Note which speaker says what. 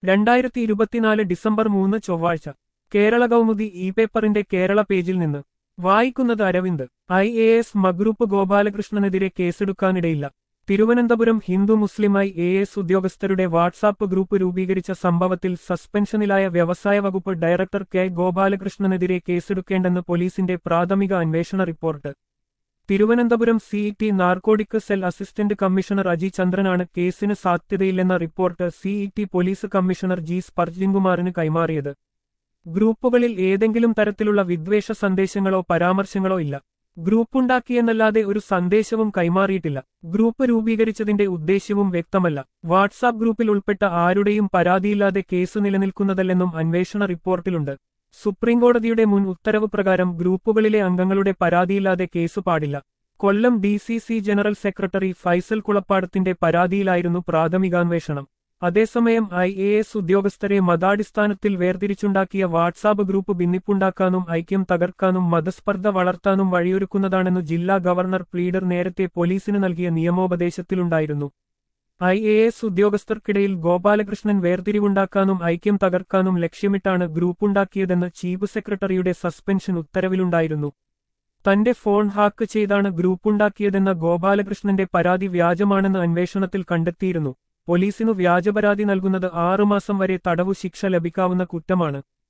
Speaker 1: രണ്ടായിരത്തി ഇരുപത്തിനാല് ഡിസംബർ മൂന്ന് ചൊവ്വാഴ്ച കേരള കൗമുദി ഇ പേപ്പറിന്റെ കേരള പേജിൽ നിന്ന് വായിക്കുന്നത് അരവിന്ദ് ഐ എ എസ് മഗ്രൂപ്പ് ഗോപാലകൃഷ്ണനെതിരെ കേസെടുക്കാനിടയില്ല തിരുവനന്തപുരം ഹിന്ദു മുസ്ലിമായി എ എസ് ഉദ്യോഗസ്ഥരുടെ വാട്സാപ്പ് ഗ്രൂപ്പ് രൂപീകരിച്ച സംഭവത്തിൽ സസ്പെൻഷനിലായ വ്യവസായ വകുപ്പ് ഡയറക്ടർ കെ ഗോപാലകൃഷ്ണനെതിരെ കേസെടുക്കേണ്ടെന്ന് പോലീസിന്റെ പ്രാഥമിക അന്വേഷണ report Thiruvananthapuram city narcotic cell assistant commissioner Aji ചന്ദ്രനാണ് കേസിന് സാധ്യതയില്ലെന്ന report city police commissioner G സ്പർജിൻകുമാറിന് കൈമാറിയത് ഗ്രൂപ്പുകളിൽ ഏതെങ്കിലും തരത്തിലുള്ള വിദ്വേഷ സന്ദേശങ്ങളോ പരാമർശങ്ങളോ ഇല്ല ഗ്രൂപ്പുണ്ടാക്കിയെന്നല്ലാതെ ഒരു സന്ദേശവും കൈമാറിയിട്ടില്ല ഗ്രൂപ്പ് രൂപീകരിച്ചതിന്റെ ഉദ്ദേശ്യവും വ്യക്തമല്ല വാട്സാപ്പ് ഗ്രൂപ്പിൽ ഉൾപ്പെട്ട ആരുടെയും പരാതിയില്ലാതെ കേസ് നിലനിൽക്കുന്നതല്ലെന്നും അന്വേഷണ റിപ്പോർട്ടിലുണ്ട് സുപ്രീംകോടതിയുടെ മുൻ ഉത്തരവ് പ്രകാരം ഗ്രൂപ്പുകളിലെ അംഗങ്ങളുടെ പരാതിയില്ലാതെ കേസ് പാടില്ല Kollam D C C general secretary Faisal കുളപ്പാടത്തിന്റെ പരാതിയിലായിരുന്നു പ്രാഥമികാന്വേഷണം അതേസമയം ഐ എ എസ് ഉദ്യോഗസ്ഥരെ മതാടിസ്ഥാനത്തിൽ വേർതിരിച്ചുണ്ടാക്കിയ വാട്സാപ്പ് ഗ്രൂപ്പ് ഭിന്നിപ്പുണ്ടാക്കാനും ഐക്യം തകർക്കാനും മതസ്പർദ്ധ വളർത്താനും വഴിയൊരുക്കുന്നതാണെന്നു ജില്ലാ ഗവർണർ പ്ലീഡർ നേരത്തെ പോലീസിന് നൽകിയ നിയമോപദേശത്തിലുണ്ടായിരുന്നു ഐ എ എസ് ഉദ്യോഗസ്ഥർക്കിടയിൽ ഗോപാലകൃഷ്ണൻ വേർതിരിവുണ്ടാക്കാനും ഐക്യം തകർക്കാനും ലക്ഷ്യമിട്ടാണ് ഗ്രൂപ്പുണ്ടാക്കിയതെന്ന് ചീഫ് സെക്രട്ടറിയുടെ സസ്പെൻഷൻ ഉത്തരവിലുണ്ടായിരുന്നു തന്റെ ഫോൺ ഹാക്ക് ചെയ്താണ് ഗ്രൂപ്പുണ്ടാക്കിയതെന്ന ഗോപാലകൃഷ്ണന്റെ പരാതി വ്യാജമാണെന്ന് അന്വേഷണത്തിൽ കണ്ടെത്തിയിരുന്നു പോലീസിനു വ്യാജപരാതി നൽകുന്നത് ആറുമാസം വരെ തടവു ശിക്ഷ ലഭിക്കാവുന്ന കുറ്റമാണ്